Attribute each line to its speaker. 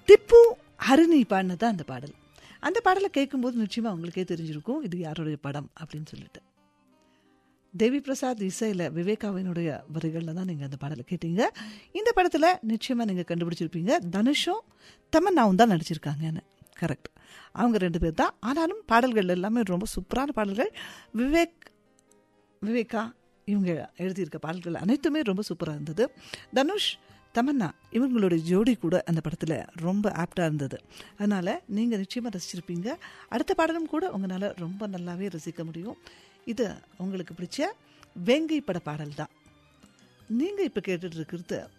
Speaker 1: திப்பு ஹரிணி பாடினது அந்த பாடல் அந்த பாடலை கேட்கும்போது நிச்சயமாக உங்களுக்கே தெரிஞ்சிருக்கும் இது யாருடைய படம் அப்படின்னு சொல்லிட்டு தேவி பிரசாத் இசையில் விவேகாவினுடைய வரிகளில் தான் நீங்கள் அந்த பாடலை கேட்டீங்க இந்த படத்தில் நிச்சயமாக நீங்கள் கண்டுபிடிச்சிருப்பீங்க தனுஷும் தமன்னாவும் தான் நடிச்சிருக்காங்கன்னு கரெக்ட் அவங்க ரெண்டு பேர் தான் ஆனாலும் பாடல்கள் எல்லாமே ரொம்ப சூப்பரான பாடல்கள் விவேக் விவேகா இவங்க எழுதியிருக்க பாடல்கள் அனைத்துமே ரொம்ப சூப்பராக இருந்தது தனுஷ் தமன்னா இவங்களுடைய ஜோடி கூட அந்த படத்தில் ரொம்ப ஆப்டாக இருந்தது அதனால் நீங்கள் நிச்சயமாக ரசிச்சிருப்பீங்க அடுத்த பாடலும் கூட உங்களால் ரொம்ப நல்லாவே ரசிக்க முடியும் இது உங்களுக்கு பிடிச்ச வேங்கை பட பாடல் தான் நீங்கள் இப்போ கேட்டுட்டு இருக்கிறது